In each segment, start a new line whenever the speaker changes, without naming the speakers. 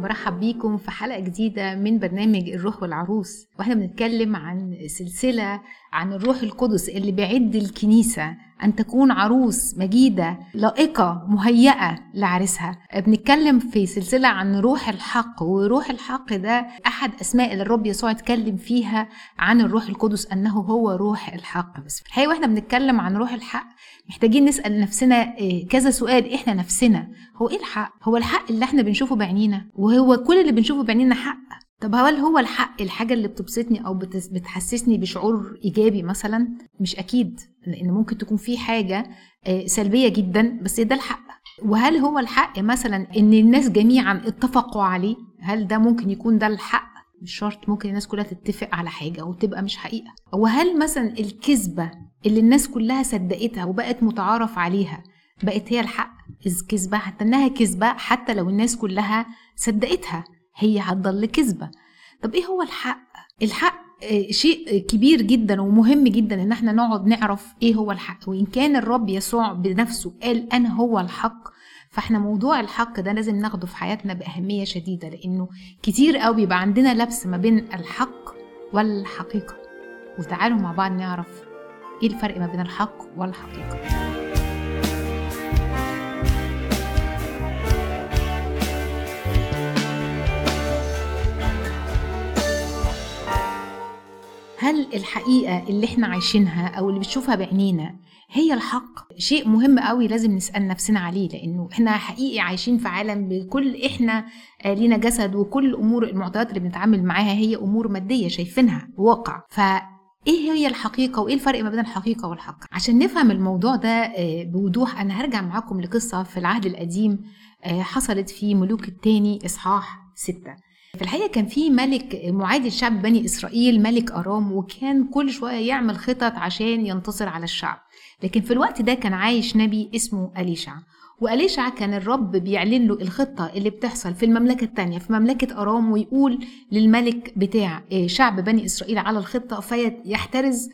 برحب بيكم في حلقة جديدة من برنامج الروح والعروس واحنا بنتكلم عن سلسلة عن الروح القدس اللي بيعد الكنيسة أن تكون عروس مجيدة لائقة مهيئة لعريسها بنتكلم في سلسلة عن روح الحق وروح الحق ده أحد أسماء اللي الرب يسوع اتكلم فيها عن الروح القدس أنه هو روح الحق بس في الحقيقة واحنا بنتكلم عن روح الحق محتاجين نسأل نفسنا كذا سؤال احنا نفسنا هو ايه الحق هو الحق اللي احنا بنشوفه بعينينا وهو كل اللي بنشوفه بعينينا حق طب هل هو الحق الحاجة اللي بتبسطني أو بتحسسني بشعور إيجابي مثلا؟ مش أكيد لأن ممكن تكون في حاجة سلبية جدا بس ده الحق وهل هو الحق مثلا إن الناس جميعا اتفقوا عليه؟ هل ده ممكن يكون ده الحق؟ مش شرط ممكن الناس كلها تتفق على حاجة وتبقى مش حقيقة وهل مثلا الكذبة اللي الناس كلها صدقتها وبقت متعارف عليها بقت هي الحق إذ كذبة حتى إنها كذبة حتى لو الناس كلها صدقتها هي هتضل كذبة طب ايه هو الحق الحق شيء كبير جدا ومهم جدا ان احنا نقعد نعرف ايه هو الحق وان كان الرب يسوع بنفسه قال انا هو الحق فاحنا موضوع الحق ده لازم ناخده في حياتنا باهميه شديده لانه كتير قوي بيبقى عندنا لبس ما بين الحق والحقيقه وتعالوا مع بعض نعرف ايه الفرق ما بين الحق والحقيقه هل الحقيقة اللي احنا عايشينها أو اللي بتشوفها بعينينا هي الحق؟ شيء مهم قوي لازم نسأل نفسنا عليه لأنه احنا حقيقي عايشين في عالم بكل احنا لينا جسد وكل الأمور المعطيات اللي بنتعامل معاها هي أمور مادية شايفينها واقع ف ايه هي الحقيقه وايه الفرق ما بين الحقيقه والحق عشان نفهم الموضوع ده بوضوح انا هرجع معاكم لقصه في العهد القديم حصلت في ملوك الثاني اصحاح ستة في الحقيقه كان في ملك معادي لشعب بني اسرائيل ملك ارام وكان كل شويه يعمل خطط عشان ينتصر على الشعب لكن في الوقت ده كان عايش نبي اسمه اليشع وأليشع كان الرب بيعلن له الخطة اللي بتحصل في المملكة التانية في مملكة أرام ويقول للملك بتاع شعب بني إسرائيل على الخطة فيحترز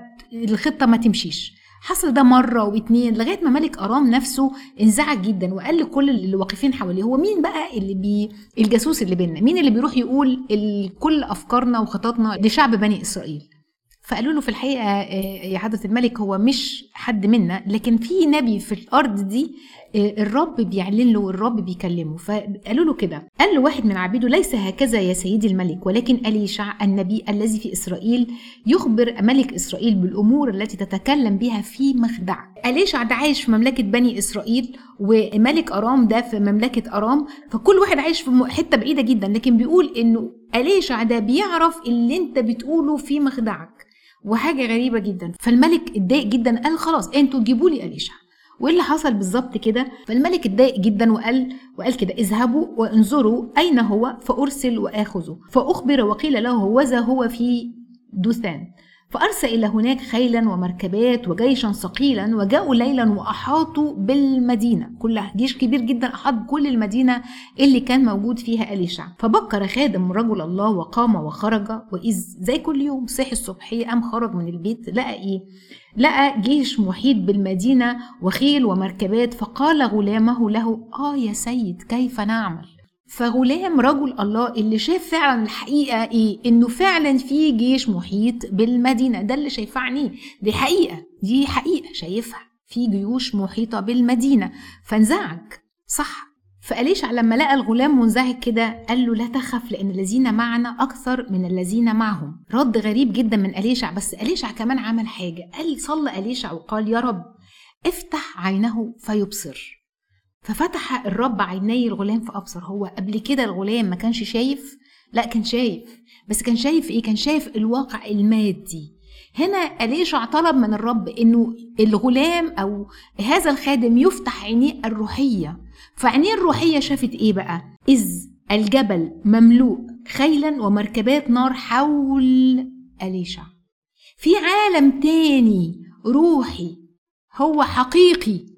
فالخطة ما تمشيش حصل ده مرة واتنين لغاية ما ملك أرام نفسه انزعج جدا وقال لكل اللي واقفين حواليه هو مين بقى اللي بي الجاسوس اللي بينا مين اللي بيروح يقول كل أفكارنا وخططنا لشعب بني إسرائيل فقالوا له في الحقيقة يا حضرة الملك هو مش حد منا لكن في نبي في الأرض دي الرب بيعلن له والرب بيكلمه فقالوا له كده قال له واحد من عبيده ليس هكذا يا سيدي الملك ولكن أليشع النبي الذي في إسرائيل يخبر ملك إسرائيل بالأمور التي تتكلم بها في مخدعك أليشع ده عايش في مملكة بني إسرائيل وملك أرام ده في مملكة أرام فكل واحد عايش في حتة بعيدة جدا لكن بيقول إنه أليشع ده بيعرف اللي أنت بتقوله في مخدعك وحاجه غريبه جدا فالملك اتضايق جدا قال خلاص انتوا جيبوا لي اليشع وايه اللي حصل بالظبط كده فالملك اتضايق جدا وقال وقال كده اذهبوا وانظروا اين هو فارسل واخذه فاخبر وقيل له هوذا هو في دوثان فأرسل إلى هناك خيلا ومركبات وجيشا ثقيلا وجاءوا ليلا وأحاطوا بالمدينة كلها جيش كبير جدا أحاط بكل المدينة اللي كان موجود فيها أليشع فبكر خادم رجل الله وقام وخرج وإذ زي كل يوم صحي الصبحية قام خرج من البيت لقى إيه لقى جيش محيط بالمدينة وخيل ومركبات فقال غلامه له آه يا سيد كيف نعمل فغلام رجل الله اللي شاف فعلا الحقيقة ايه انه فعلا في جيش محيط بالمدينة ده اللي شايفاه عينيه دي حقيقة دي حقيقة شايفها في جيوش محيطة بالمدينة فانزعج صح فأليشع لما لقى الغلام منزعج كده قال له لا تخف لأن الذين معنا أكثر من الذين معهم رد غريب جدا من أليشع بس أليشع كمان عمل حاجة قال صلى أليشع وقال يا رب افتح عينه فيبصر ففتح الرب عيني الغلام فأبصر هو قبل كده الغلام ما كانش شايف لا كان شايف بس كان شايف ايه كان شايف الواقع المادي هنا أليشع طلب من الرب انه الغلام او هذا الخادم يفتح عينيه الروحية فعينيه الروحية شافت ايه بقى اذ الجبل مملوء خيلا ومركبات نار حول أليشع في عالم تاني روحي هو حقيقي